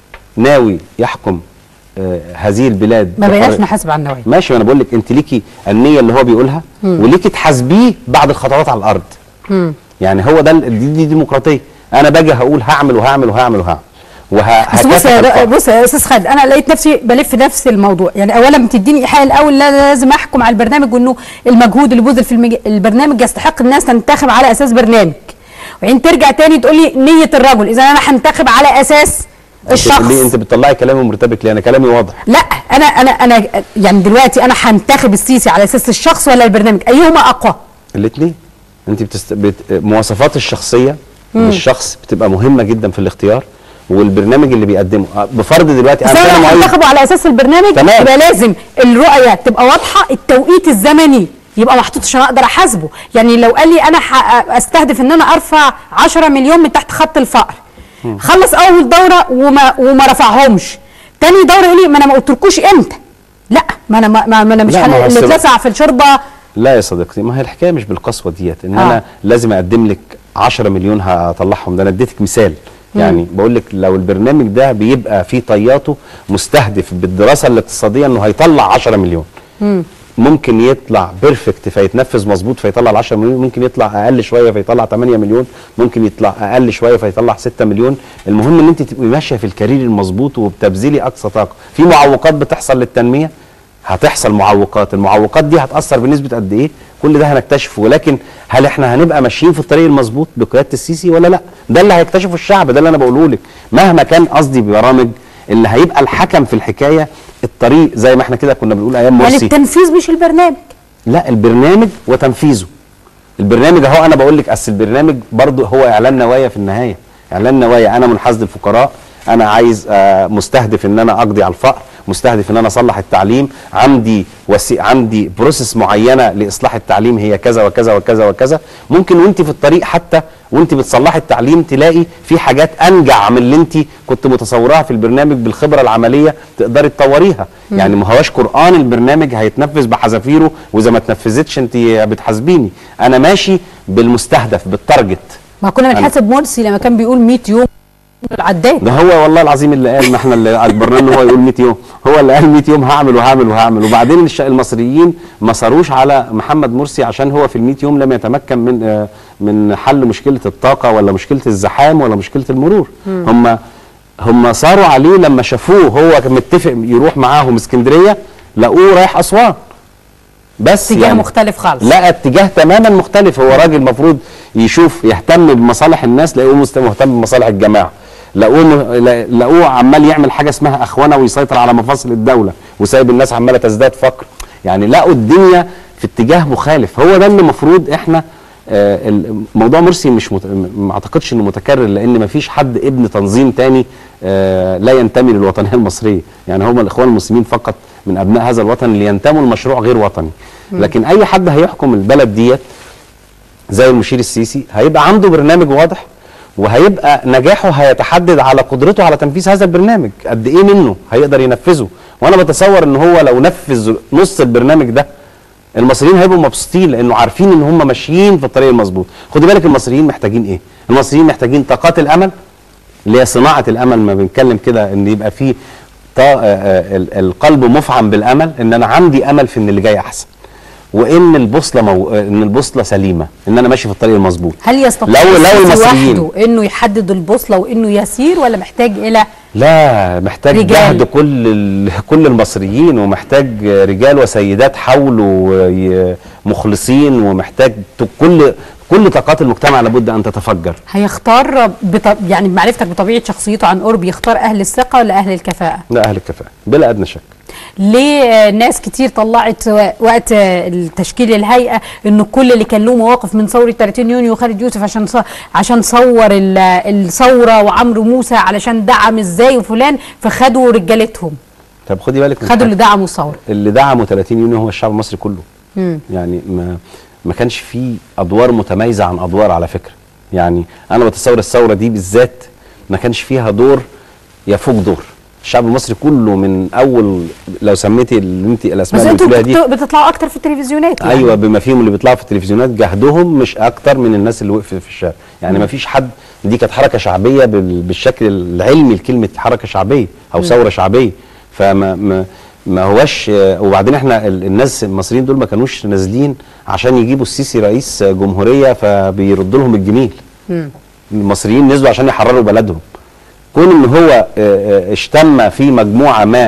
ناوي يحكم آه هذه البلاد ما بقيناش بحر- نحاسب على النوايا ماشي وانا بقول لك انت ليكي النيه اللي هو بيقولها وليكي تحاسبيه بعد الخطوات على الارض يعني هو ده ال- دي, دي ديمقراطيه انا باجي هقول هعمل وهعمل وهعمل وهعمل بس بص يا وهكافئ بص يا استاذ خالد انا لقيت نفسي بلف نفس الموضوع يعني اولا بتديني ايحاء الاول لا لازم احكم على البرنامج وانه المجهود اللي بذل في المج... البرنامج يستحق الناس تنتخب على اساس برنامج وبعدين ترجع تاني تقول لي نيه الرجل اذا انا هنتخب على اساس الشخص ليه انت بتطلعي كلامي مرتبك ليه انا كلامي واضح لا انا انا انا يعني دلوقتي انا هنتخب السيسي على اساس الشخص ولا البرنامج ايهما اقوى الاثنين انت بتست... بت... مواصفات الشخصيه للشخص بتبقى مهمه جدا في الاختيار والبرنامج اللي بيقدمه آه، بفرض دلوقتي بس انا انا كده لو معين هنتخبه على اساس البرنامج تمام. يبقى لازم الرؤيه تبقى واضحه التوقيت الزمني يبقى محطوط عشان اقدر احاسبه يعني لو قال لي انا ح- استهدف ان انا ارفع 10 مليون من تحت خط الفقر خلص اول دوره وما وما رفعهمش تاني دوره يقول لي ما انا ما قلتلكوش امتى لا ما انا ما, ما ما انا مش لا، ما هن- هو اللي السبب- اتلسع في الشوربه لا يا صديقتي ما هي الحكايه مش بالقسوه ديت ان آه. انا لازم اقدم لك 10 مليون هطلعهم ده انا اديتك مثال يعني بقول لك لو البرنامج ده بيبقى فيه طياته مستهدف بالدراسه الاقتصاديه انه هيطلع 10 مليون ممكن يطلع بيرفكت فيتنفذ مظبوط فيطلع ال 10 مليون ممكن يطلع اقل شويه فيطلع 8 مليون ممكن يطلع اقل شويه فيطلع 6 مليون المهم ان انت تبقي ماشيه في الكارير المظبوط وبتبذلي اقصى طاقه في معوقات بتحصل للتنميه هتحصل معوقات المعوقات دي هتاثر بنسبه قد ايه كل ده هنكتشفه ولكن هل احنا هنبقى ماشيين في الطريق المظبوط بقياده السيسي ولا لا ده اللي هيكتشفه الشعب ده اللي انا بقوله لك مهما كان قصدي ببرامج اللي هيبقى الحكم في الحكايه الطريق زي ما احنا كده كنا بنقول ايام يعني مرسي التنفيذ مش البرنامج لا البرنامج وتنفيذه البرنامج اهو انا بقول لك اصل البرنامج برضو هو اعلان نوايا في النهايه اعلان نوايا انا منحاز للفقراء انا عايز آه مستهدف ان انا اقضي على الفقر مستهدف ان انا اصلح التعليم عندي وسي عندي بروسيس معينه لاصلاح التعليم هي كذا وكذا وكذا وكذا ممكن وانت في الطريق حتى وانت بتصلحي التعليم تلاقي في حاجات انجع من اللي انت كنت متصوراها في البرنامج بالخبره العمليه تقدري تطوريها يعني ما هواش قران البرنامج هيتنفذ بحذافيره واذا ما اتنفذتش انت بتحاسبيني انا ماشي بالمستهدف بالتارجت ما كنا بنحاسب مرسي لما كان بيقول 100 يوم العداد ده هو والله العظيم اللي قال ما احنا اللي اجبرناه ان هو يقول 100 يوم هو اللي قال 100 يوم هعمل وهعمل وهعمل وبعدين الش- المصريين ما صاروش على محمد مرسي عشان هو في ال 100 يوم لم يتمكن من آه، من حل مشكله الطاقه ولا مشكله الزحام ولا مشكله المرور هم هم صاروا عليه لما شافوه هو كان متفق يروح معاهم اسكندريه لقوه رايح اسوان بس اتجاه مختلف خالص. لا اتجاه تماما مختلف هو راجل المفروض يشوف يهتم بمصالح الناس لاقوه مست- مهتم بمصالح الجماعه لقوه إنه- لا- لقوه عمال يعمل حاجه اسمها اخوانه ويسيطر على مفاصل الدوله وسايب الناس عماله تزداد فقر يعني لقوا الدنيا في اتجاه مخالف هو ده اللي المفروض احنا آه، ال- موضوع مرسي مش مت... ما اعتقدش انه متكرر لان ما فيش حد ابن تنظيم تاني آه، لا ينتمي للوطنيه المصريه يعني هم الاخوان المسلمين فقط من ابناء هذا الوطن اللي ينتموا لمشروع غير وطني لكن اي حد هيحكم البلد ديت زي المشير السيسي هيبقى عنده برنامج واضح وهيبقى نجاحه هيتحدد على قدرته على تنفيذ هذا البرنامج قد ايه منه هيقدر ينفذه وانا بتصور ان هو لو نفذ نص البرنامج ده المصريين هيبقوا مبسوطين لانه عارفين ان هم ماشيين في الطريق المظبوط خدي بالك المصريين محتاجين ايه المصريين محتاجين طاقات الامل اللي هي صناعه الامل ما بنتكلم كده ان يبقى في طا- آه، آه، ال- القلب مفعم بالامل ان انا عندي امل في ان اللي جاي احسن وان البوصله مو... ان البوصله سليمه ان انا ماشي في الطريق المظبوط هل يستطيع لو- لو السيسي المصريين- وحده انه يحدد البوصله وانه يسير ولا محتاج الى لا محتاج رجال. جهد كل ال... كل المصريين ومحتاج رجال وسيدات حوله ي- مخلصين ومحتاج ت- كل كل طاقات المجتمع لابد ان تتفجر هيختار بط... يعني بمعرفتك بطبيعه شخصيته عن قرب يختار اهل الثقه ولا اهل الكفاءه لا اهل الكفاءه بلا ادنى شك ليه آه، ناس كتير طلعت و- وقت آه، التشكيل الهيئه انه كل اللي كان له مواقف من ثوره 30 يونيو خالد يوسف عشان ص... عشان صور ال- الثوره وعمرو موسى علشان دعم ازاي وفلان فخدوا رجالتهم طب خدي بالك من خدوا حاجة. اللي دعموا الثوره اللي دعموا 30 يونيو هو الشعب المصري كله مم. يعني ما ما كانش فيه ادوار متميزه عن ادوار على فكره يعني انا بتصور الثوره دي بالذات ما كانش فيها دور يفوق دور الشعب المصري كله من اول لو سميتي اللي انت الاسماء بس اللي انتوا بتقوليها دي بتط- بتطلعوا اكتر في التلفزيونات يعني. ايوه بما فيهم اللي بيطلعوا في التلفزيونات جهدهم مش اكتر من الناس اللي وقفت في الشارع يعني ما فيش حد دي كانت حركه شعبيه بال- بالشكل العلمي لكلمه حركه شعبيه او ثوره شعبيه فما ما ما هوش وبعدين احنا ال- الناس المصريين دول ما كانوش نازلين عشان يجيبوا السيسي رئيس جمهوريه فبيردوا لهم الجميل المصريين نزلوا عشان يحرروا بلدهم كون ان هو آه، آه، اشتم في مجموعه ما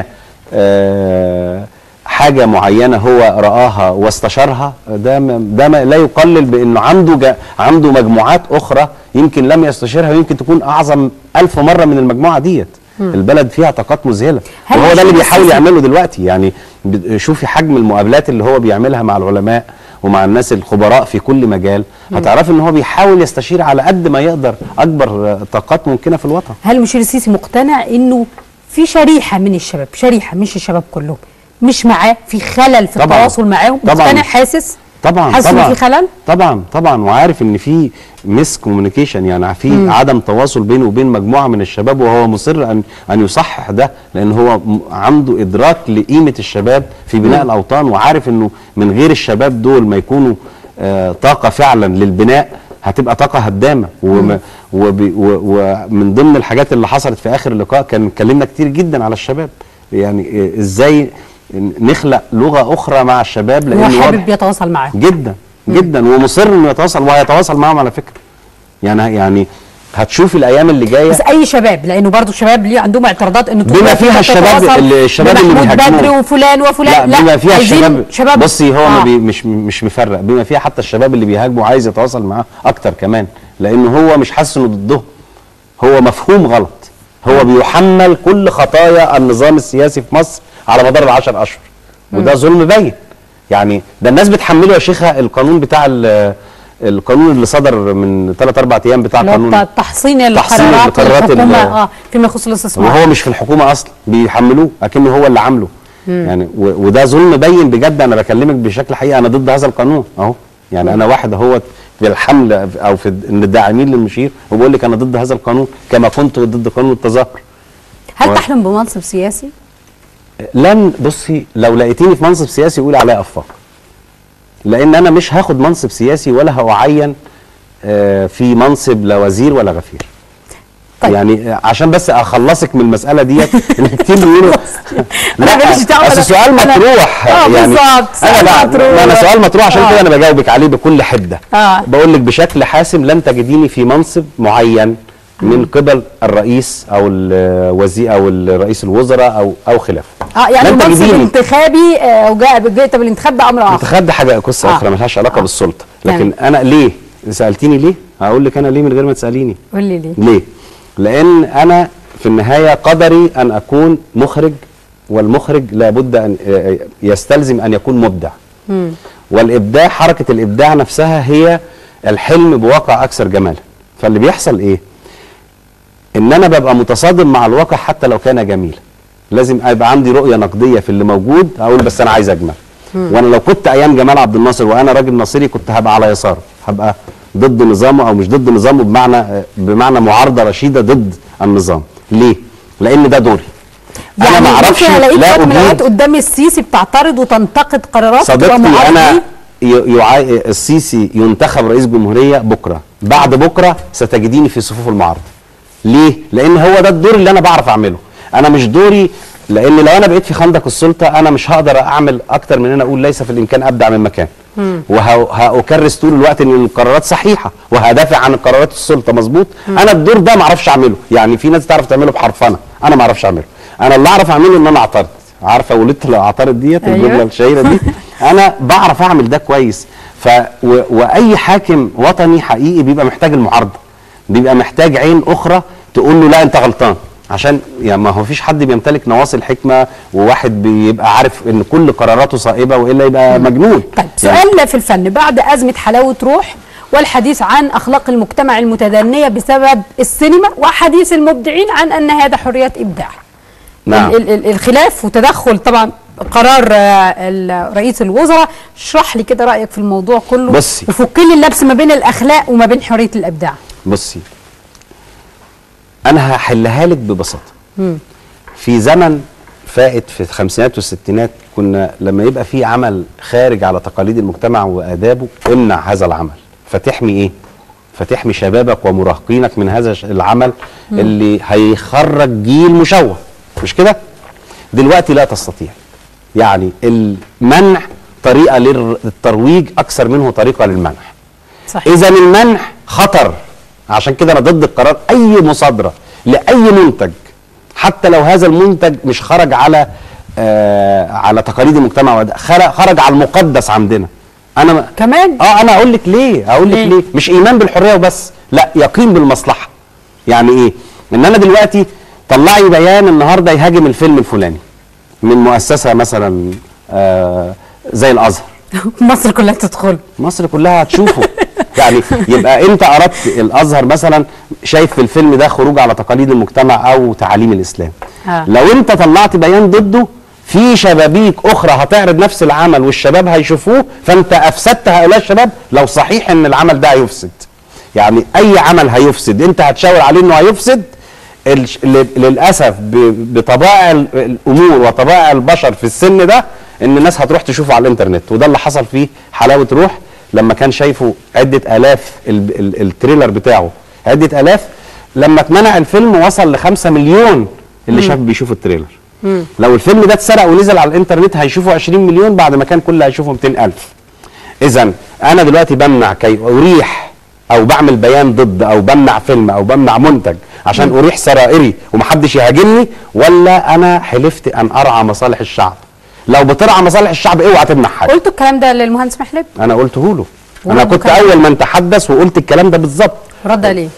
آه، حاجه معينه هو رآها واستشارها ده م- ده ما لا يقلل بانه عنده جا عنده مجموعات اخرى يمكن لم يستشيرها ويمكن تكون اعظم ألف مره من المجموعه ديت البلد فيها طاقات مذهله هل وهو ده اللي الشيخ بيحاول السيسي- يعمله دلوقتي يعني ب- شوفي حجم المقابلات اللي هو بيعملها مع العلماء ومع الناس الخبراء في كل مجال هتعرفي ان هو بيحاول يستشير على قد ما يقدر اكبر آه، طاقات ممكنه في الوطن هل المشير السيسي مقتنع انه في شريحه من الشباب شريحه مش الشباب كلهم مش معاه في خلل في طبعاً. التواصل معاهم طبعاً. مقتنع حاسس طبعا حاسس طبعا ان في خلل طبعا طبعا وعارف ان في مس كوميونيكيشن يعني في عدم تواصل بينه وبين مجموعه من الشباب وهو مصر ان ان يصحح ده لان هو م- عنده ادراك لقيمه الشباب في بناء الاوطان وعارف انه من غير الشباب دول ما يكونوا آه طاقه فعلا للبناء هتبقى طاقه هدامه وم- وب- و- ومن ضمن الحاجات اللي حصلت في اخر اللقاء كان اتكلمنا كتير جدا على الشباب يعني آه، ازاي نخلق لغه اخرى مع الشباب هو لان واضح حابب يتواصل معاهم جدا جدا ومصر انه يتواصل وهيتواصل معاهم على فكره يعني يعني هتشوفي الايام اللي جايه بس اي شباب لانه برضو الشباب ليه عندهم اعتراضات انه بما طول فيها ما الشباب تتواصل اللي- الشباب اللي بمحمود بيهاجموه. بدر وفلان وفلان لا بما فيها عايزين الشباب شباب بصي هو ما آه. بي مش مش مفرق بما فيها حتى الشباب اللي بيهاجموا عايز يتواصل معاه اكتر كمان لانه هو مش حاسس انه ضدهم هو مفهوم غلط هو بيحمل كل خطايا النظام السياسي في مصر على مدار العشر اشهر وده ظلم باين يعني ده الناس بتحمله يا شيخه القانون بتاع ال- القانون اللي صدر من 3 4 ايام بتاع اللي هو قانون بتاع تحصين تحصين القرارات القرارات ال- الحكومه اه فيما يخص الاستثمار وهو مش في الحكومه اصلا بيحملوه اكنه هو اللي عامله يعني و- وده ظلم باين بجد انا بكلمك بشكل حقيقي انا ضد هذا القانون اهو يعني انا واحد اهو في الحمل او في من الداعمين للمشير وبقول لك انا ضد هذا القانون كما كنت ضد قانون التظاهر هل و- تحلم بمنصب سياسي؟ لن بصي لو لقيتيني في منصب سياسي قولي عليا افاق لان انا مش هاخد منصب سياسي ولا هأعين آه، في منصب لا وزير ولا غفير طيب. يعني آه، عشان بس اخلصك من المساله ديت ان كتير بيقولوا أنا ماليش دعوة، اصل أنا- سؤال أنا- مطروح آه، بالظبط، انا سؤال لا مطروح. ما انا سؤال مطروح عشان آه. كده انا بجاوبك عليه بكل حده آه. بقول لك بشكل حاسم لن تجديني في منصب معين من قبل الرئيس او الوزير او رئيس الوزراء او او خلافه اه يعني لن منصب تجديني. انتخابي آه وجاء جئت بالانتخاب ده امر اخر انتخاب ده حاجه قصه آه. اخرى ملهاش علاقه آه. بالسلطه تمام. لكن انا ليه سالتيني ليه هقول لك انا ليه من غير ما تساليني قول لي ليه ليه لان انا في النهايه قدري ان اكون مخرج والمخرج لابد ان يستلزم ان يكون مبدع والابداع حركه الابداع نفسها هي الحلم بواقع اكثر جمالا فاللي بيحصل ايه ان انا ببقى متصادم مع الواقع حتى لو كان جميلا لازم يبقى عندي رؤيه نقديه في اللي موجود اقول بس انا عايز اجمل وانا لو كنت ايام جمال عبد الناصر وانا راجل ناصري كنت هبقى على يساره هبقى ضد نظامه او مش ضد نظامه بمعنى بمعنى معارضه رشيده ضد النظام ليه لان ده دوري انا ما اعرفش ممكن الاقيك لا وقت من الاوقات اجيد قدام السيسي بتعترض وتنتقد قراراته صديقتي ومعارض انا ليه. ي- يعا... السيسي ينتخب رئيس جمهوريه بكره بعد بكره ستجديني في صفوف المعارضه ليه لان هو ده الدور اللي انا بعرف اعمله انا مش دوري لان لو انا بقيت في خندق السلطه انا مش هقدر اعمل اكتر من ان اقول ليس في الامكان ابدع من مكان وهكرس طول الوقت ان القرارات صحيحه وهدافع عن قرارات السلطه مظبوط انا الدور ده ما اعرفش اعمله يعني في ناس تعرف تعمله بحرفنه انا ما اعرفش اعمله انا اللي اعرف اعمله ان انا اعترض عارفه ولدت لو اعترض ديت أيوة. الجمله الشهيره دي انا بعرف اعمل ده كويس ف و... واي حاكم وطني حقيقي بيبقى محتاج المعارضه بيبقى محتاج عين اخرى تقول له لا انت غلطان عشان يعني ما هو فيش حد بيمتلك نواصي الحكمه وواحد بيبقى عارف ان كل قراراته صائبه والا يبقى مجنون طيب يعني سؤال في الفن بعد أزمة حلاوة روح والحديث عن أخلاق المجتمع المتدنية بسبب السينما وحديث المبدعين عن أن هذا حرية إبداع نعم. ال- ال- الخلاف وتدخل طبعا قرار آه، ال- رئيس الوزراء اشرح لي كده رأيك في الموضوع كله بصي. وفك لي اللبس ما بين الأخلاق وما بين حرية الإبداع بصي انا هحلها لك ببساطه في زمن فائت في الخمسينات والستينات كنا لما يبقى في عمل خارج على تقاليد المجتمع وادابه امنع هذا العمل فتحمي ايه فتحمي شبابك ومراهقينك من هذا الش- العمل اللي هيخرج جيل مشوه مش كده دلوقتي لا تستطيع يعني المنع طريقه للترويج اكثر منه طريقه للمنع صحيح اذا المنع خطر عشان كده انا ضد القرار اي مصادره لاي منتج حتى لو هذا المنتج مش خرج على آه على تقاليد المجتمع وده خرج, خرج على المقدس عندنا انا ما- كمان اه انا اقول لك ليه اقول لك ليه؟ ليه مش ايمان بالحريه وبس لا يقين بالمصلحه يعني ايه ان انا دلوقتي طلعي بيان النهارده يهاجم الفيلم الفلاني من مؤسسه مثلا آه زي الازهر مصر كلها تدخل مصر كلها هتشوفه يعني يبقى انت اردت الازهر مثلا شايف في الفيلم ده خروج على تقاليد المجتمع او تعاليم الاسلام آه. لو انت طلعت بيان ضده في شبابيك اخرى هتعرض نفس العمل والشباب هيشوفوه فانت افسدت هؤلاء الشباب لو صحيح ان العمل ده هيفسد يعني اي عمل هيفسد انت هتشاور عليه انه هيفسد الش- ل- للاسف ب- بطبائع ال- الامور وطبائع البشر في السن ده ان الناس هتروح تشوفه على الانترنت وده اللي حصل فيه حلاوه روح لما كان شايفه عده الاف ال- ال- التريلر بتاعه عده الاف لما اتمنع الفيلم وصل لخمسة مليون اللي شاف بيشوف التريلر لو الفيلم ده اتسرق ونزل على الانترنت هيشوفه 20 مليون بعد ما كان كل هيشوفه 200 الف اذا انا دلوقتي بمنع كي اريح او بعمل بيان ضد او بمنع فيلم او بمنع منتج عشان اريح سرائري ومحدش يهاجمني ولا انا حلفت ان ارعى مصالح الشعب لو بترعى مصالح الشعب اوعى تمنع حاجه قلتوا الكلام ده للمهندس محلب انا قلته له انا ورد كنت كلام. اول من تحدث وقلت الكلام ده بالظبط رد عليه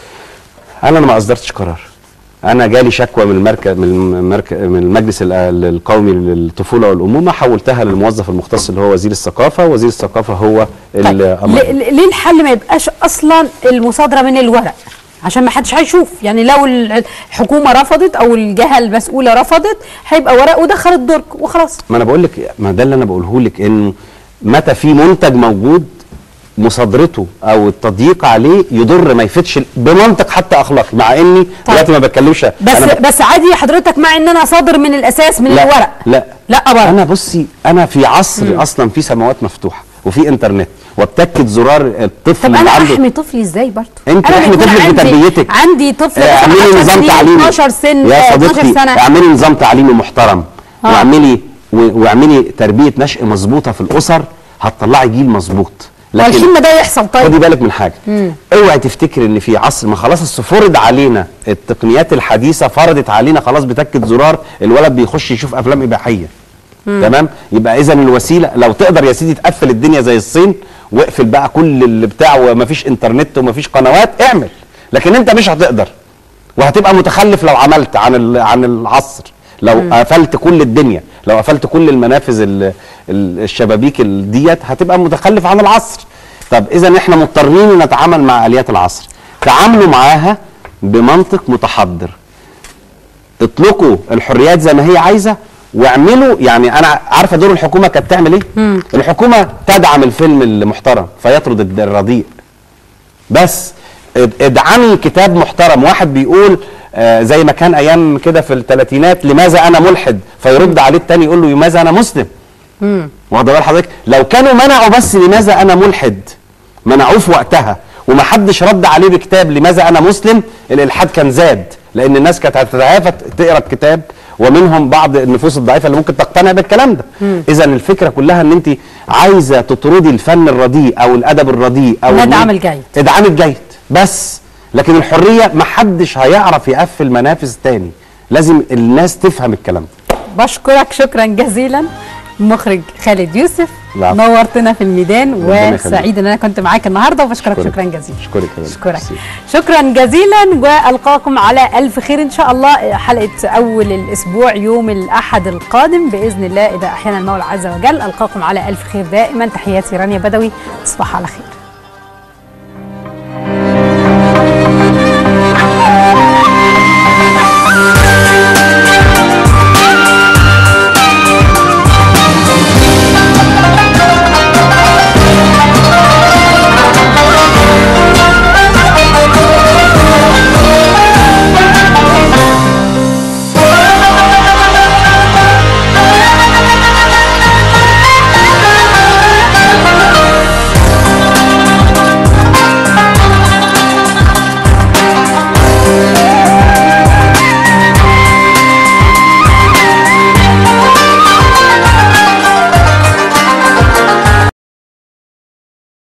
انا ما اصدرتش قرار انا جالي شكوى من المركز من المركز من المجلس ال- القومي للطفوله والامومه حولتها للموظف المختص اللي هو وزير الثقافه وزير الثقافه هو طيب اللي امر ليه ليه الحل ما يبقاش اصلا المصادره من الورق عشان ما حدش هيشوف يعني لو الحكومه رفضت او الجهه المسؤوله رفضت هيبقى ورق ودخل الدرج وخلاص ما انا بقول لك ما ده اللي انا بقوله لك انه متى في منتج موجود مصادرته او التضييق عليه يضر ما يفيدش بمنطق حتى اخلاقي مع اني دلوقتي ما بتكلمش بس أنا ب... بس عادي حضرتك مع ان انا اصادر من الاساس من لا الورق لا لا برضه انا بصي انا في عصر اصلا في سماوات مفتوحه وفي انترنت وبتكت زرار الطفل طب اللي انا عنده احمي طفلي ازاي برضه انت أنا احمي بيكون طفلك عندي- بتربيتك عندي طفل آه، مثلاً اعملي 10 نظام سنين، تعليمي 12 سن يا آه، 12 صديقتي سنه اعملي نظام تعليمي محترم آه. واعملي و- واعملي تربيه نشء مظبوطه في الاسر هتطلعي جيل مظبوط والحين ما ده يحصل طيب خدي بالك من حاجه اوعي تفتكر ان في عصر ما خلاص أصل فرض علينا التقنيات الحديثه فرضت علينا خلاص بتكت زرار الولد بيخش يشوف افلام اباحيه تمام يبقى اذا الوسيله لو تقدر يا سيدي تقفل الدنيا زي الصين واقفل بقى كل اللي بتاع ومفيش انترنت ومفيش قنوات اعمل لكن انت مش هتقدر وهتبقى متخلف لو عملت عن ال- عن العصر لو قفلت كل الدنيا لو قفلت كل المنافذ ال- ال- الشبابيك ال- ديت هتبقى متخلف عن العصر طب اذا احنا مضطرين نتعامل مع اليات العصر تعاملوا معاها بمنطق متحضر اطلقوا الحريات زي ما هي عايزه واعملوا يعني انا عارفه دور الحكومه كانت تعمل ايه الحكومه تدعم الفيلم المحترم فيطرد الد- الرديء بس اد- ادعمي كتاب محترم واحد بيقول آه زي ما كان ايام كده في الثلاثينات لماذا انا ملحد فيرد عليه التاني يقول له لماذا انا مسلم واخد بال حضرتك لو كانوا منعوا بس لماذا انا ملحد منعوه في وقتها ومحدش رد عليه بكتاب لماذا انا مسلم الالحاد كان زاد لان الناس كانت هتتهافت تقرا الكتاب ومنهم بعض النفوس الضعيفه اللي ممكن تقتنع بالكلام ده اذا الفكره كلها ان انت عايزه تطردي الفن الرديء او الادب الرديء او ندعم إن- الجيد. ادعام الجيد بس لكن الحريه محدش هيعرف يقفل منافذ تاني لازم الناس تفهم الكلام ده بشكرك شكرا جزيلا المخرج خالد يوسف العفو. نورتنا في الميدان ربنا يخليك. وسعيد ان انا كنت معاك النهارده وبشكرك أشكرك. شكرا جزيلا اشكرك يا بنت. اشكرك ميرسي. شكرا جزيلا والقاكم على الف خير ان شاء الله حلقه اول الاسبوع يوم الاحد القادم باذن الله اذا احيانا المولى عز وجل القاكم على الف خير دائما تحياتي رانيا بدوي تصبحوا على خير